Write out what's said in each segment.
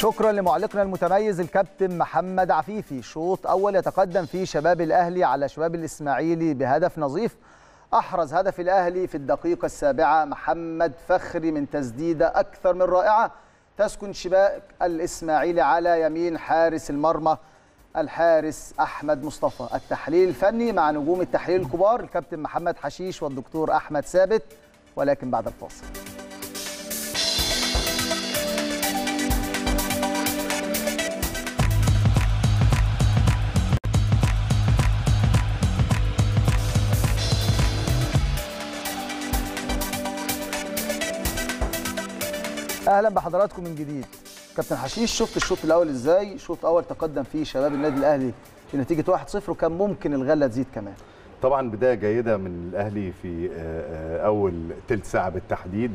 شكرا لمعلقنا المتميز الكابتن محمد عفيفي شوط اول يتقدم فيه شباب الاهلي على شباب الاسماعيلي بهدف نظيف احرز هدف الاهلي في الدقيقه السابعه محمد فخري من تسديده اكثر من رائعه تسكن شباك الاسماعيلي على يمين حارس المرمى الحارس احمد مصطفى التحليل الفني مع نجوم التحليل الكبار الكابتن محمد حشيش والدكتور احمد ثابت ولكن بعد الفاصل اهلا بحضراتكم من جديد كابتن حشيش شفت الشوط الاول ازاي شوط اول تقدم فيه شباب النادي الاهلي في نتيجه 1-0 وكان ممكن الغله تزيد كمان طبعا بدايه جيده من الاهلي في اول ثلث ساعه بالتحديد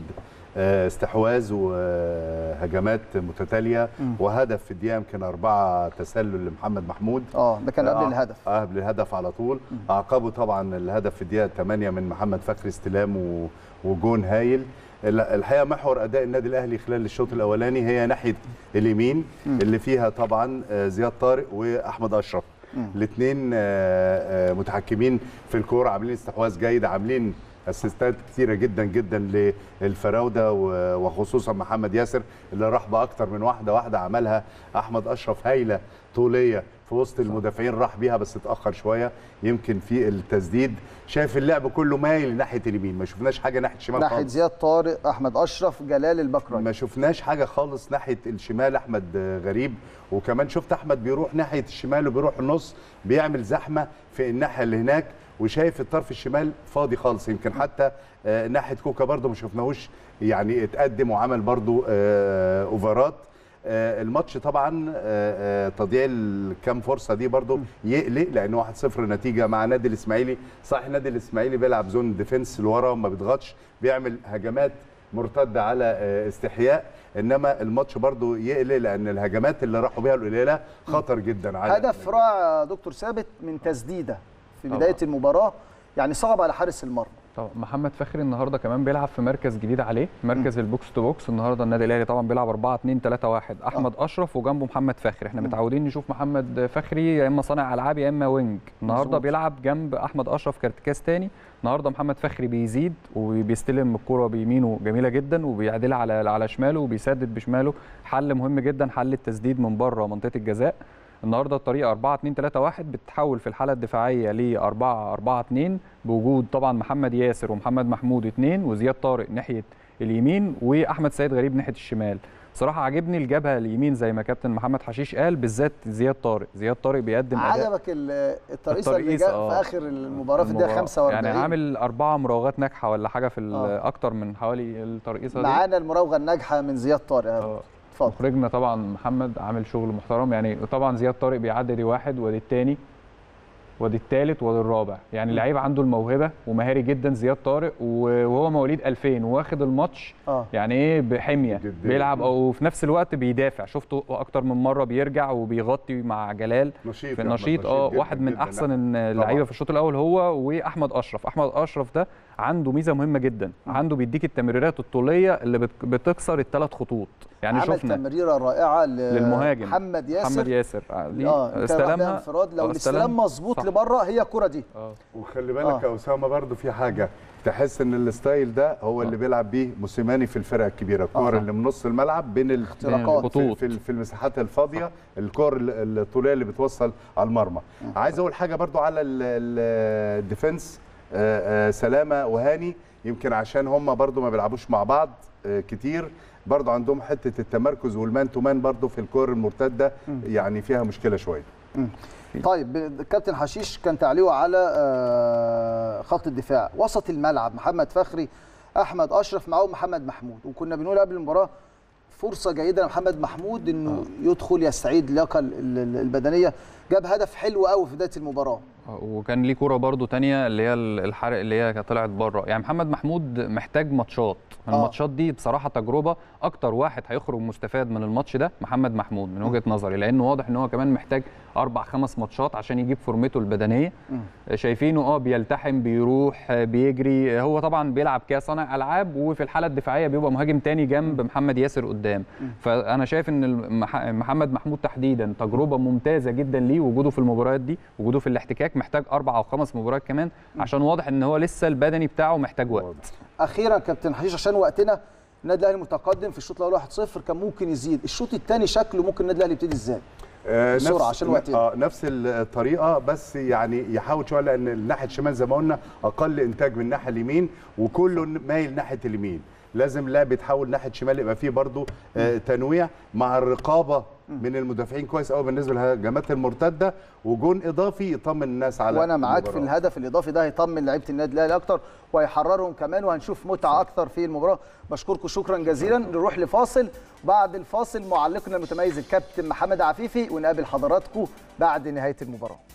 استحواذ وهجمات متتاليه وهدف في الدقيقه يمكن اربعه تسلل لمحمد محمود اه ده كان قبل الهدف اه قبل الهدف على طول اعقبه طبعا الهدف في الدقيقه 8 من محمد فخري استلام وجون هايل الحقيقه محور اداء النادي الاهلي خلال الشوط الاولاني هي ناحيه اليمين اللي فيها طبعا زياد طارق واحمد اشرف الاثنين متحكمين في الكوره عاملين استحواذ جيد عاملين اسيستات كثيره جدا جدا للفراوده وخصوصا محمد ياسر اللي راح باكثر من واحده واحده عملها احمد اشرف هايله طوليه في وسط المدافعين راح بيها بس اتاخر شويه يمكن في التسديد شايف اللعب كله مايل ناحيه اليمين ما شفناش حاجه ناحيه الشمال ناحيه خالص. زياد طارق احمد اشرف جلال البكراوي ما شفناش حاجه خالص ناحيه الشمال احمد غريب وكمان شفت احمد بيروح ناحيه الشمال وبيروح النص بيعمل زحمه في الناحيه اللي هناك وشايف الطرف الشمال فاضي خالص يمكن حتى آه ناحيه كوكا برده ما شفناهوش يعني اتقدم وعمل برده آه اوفرات آه الماتش طبعا آه تضييع الكام فرصه دي برده يقلق لان 1-0 نتيجه مع نادي الاسماعيلي صحيح نادي الاسماعيلي بيلعب زون ديفنس لورا ما بيضغطش بيعمل هجمات مرتده على استحياء انما الماتش برضو يقلق لان الهجمات اللي راحوا بيها القليله خطر جدا على هدف رائع دكتور ثابت من تسديده في بدايه طبعا. المباراه يعني صعب على حارس المرمى طبعا محمد فخري النهارده كمان بيلعب في مركز جديد عليه مركز م. البوكس تو بوكس النهارده النادي الاهلي طبعا بيلعب 4 2 3 1 احمد أه. اشرف وجنبه محمد فخري احنا م. متعودين نشوف محمد فخري يا اما صانع العاب يا اما وينج النهارده مزبوط. بيلعب جنب احمد اشرف كارتكاز تاني النهارده محمد فخري بيزيد وبيستلم الكوره بيمينه جميله جدا وبيعدلها على على شماله وبيسدد بشماله حل مهم جدا حل التسديد من بره منطقه الجزاء النهارده الطريقه 4 2 3 1 بتتحول في الحاله الدفاعيه ل 4 4 2 بوجود طبعا محمد ياسر ومحمد محمود اثنين وزياد طارق ناحيه اليمين واحمد سيد غريب ناحيه الشمال صراحه عاجبني الجبهه اليمين زي ما كابتن محمد حشيش قال بالذات زياد طارق زياد طارق بيقدم عجبك الترقيصه اللي جاء آه في اخر المباراه في الدقيقه 45 يعني عامل اربعه مراوغات ناجحه ولا حاجه في آه. اكتر من حوالي الترقيصه دي معانا المراوغه الناجحه من زياد طارق آه. مخرجنا طبعا محمد عامل شغل محترم يعني طبعا زياد طارق بيعدي دي واحد ودي الثاني ودي الثالث ودي الرابع يعني لعيب عنده الموهبه ومهاري جدا زياد طارق وهو مواليد 2000 واخد الماتش آه. يعني ايه بحميه جداً. بيلعب وفي نفس الوقت بيدافع شفته اكتر من مره بيرجع وبيغطي مع جلال نشيط في النشيط اه واحد من احسن اللعيبه في الشوط الاول هو واحمد اشرف احمد اشرف ده عنده ميزه مهمه جدا عنده بيديك التمريرات الطوليه اللي بتكسر الثلاث خطوط يعني عمل شفنا تمريره رائعه للمهاجم محمد ياسر محمد ياسر اه استلمها انفراد لو الاستلام مظبوط لبره هي الكره دي اه وخلي بالك يا آه. اسامه برضو في حاجه تحس ان الستايل ده هو اللي بيلعب بيه موسيماني في الفرق الكبيره الكور اللي من نص الملعب بين الاختراقات في, في, في المساحات الفاضيه الكور الطوليه اللي بتوصل على المرمى عايز اقول حاجه برضو على الديفنس سلامه وهاني يمكن عشان هم برضو ما بيلعبوش مع بعض كتير برضو عندهم حته التمركز والمان تو مان برضو في الكور المرتده يعني فيها مشكله شويه طيب الكابتن حشيش كان تعليقه على خط الدفاع وسط الملعب محمد فخري احمد اشرف معاهم محمد محمود وكنا بنقول قبل المباراه فرصه جيده لمحمد محمود انه آه. يدخل يستعيد اللياقه البدنيه جاب هدف حلو قوي في بدايه المباراه وكان ليه كوره برضو تانية اللي هي الحرق اللي هي كانت طلعت بره يعني محمد محمود محتاج ماتشات الماتشات دي بصراحه تجربه اكتر واحد هيخرج مستفاد من الماتش ده محمد محمود من وجهه نظري لانه واضح ان هو كمان محتاج اربع خمس ماتشات عشان يجيب فورمته البدنيه شايفينه اه بيلتحم بيروح بيجري هو طبعا بيلعب كصانع العاب وفي الحاله الدفاعيه بيبقى مهاجم تاني جنب محمد ياسر قدام فانا شايف ان المح- محمد محمود تحديدا تجربه ممتازه جدا ليه وجوده في المباريات دي وجوده في الاحتكاك محتاج اربع او خمس مباريات كمان عشان واضح ان هو لسه البدني بتاعه محتاج وقت اخيرا كابتن حشيش عشان وقتنا النادي الاهلي متقدم في الشوط الاول 1-0 كان ممكن يزيد الشوط الثاني شكله ممكن النادي الاهلي يبتدي ازاي آه، بسرعة نفس- عشان وقتنا. اه نفس الطريقه بس يعني يحاول شويه لان الناحيه الشمال زي ما قلنا اقل انتاج من الناحيه اليمين وكله مايل ناحيه اليمين لازم لاعب يتحول ناحيه شمال يبقى فيه برضو آه تنويع مع الرقابه من المدافعين كويس قوي بالنسبه للهجمات المرتده وجون اضافي يطمن الناس على وانا معاك في المباراة. الهدف الاضافي ده هيطمن لعيبه النادي الاهلي اكتر وهيحررهم كمان وهنشوف متعه اكتر في المباراه بشكركم شكرا جزيلا نروح لفاصل بعد الفاصل معلقنا المتميز الكابتن محمد عفيفي ونقابل حضراتكم بعد نهايه المباراه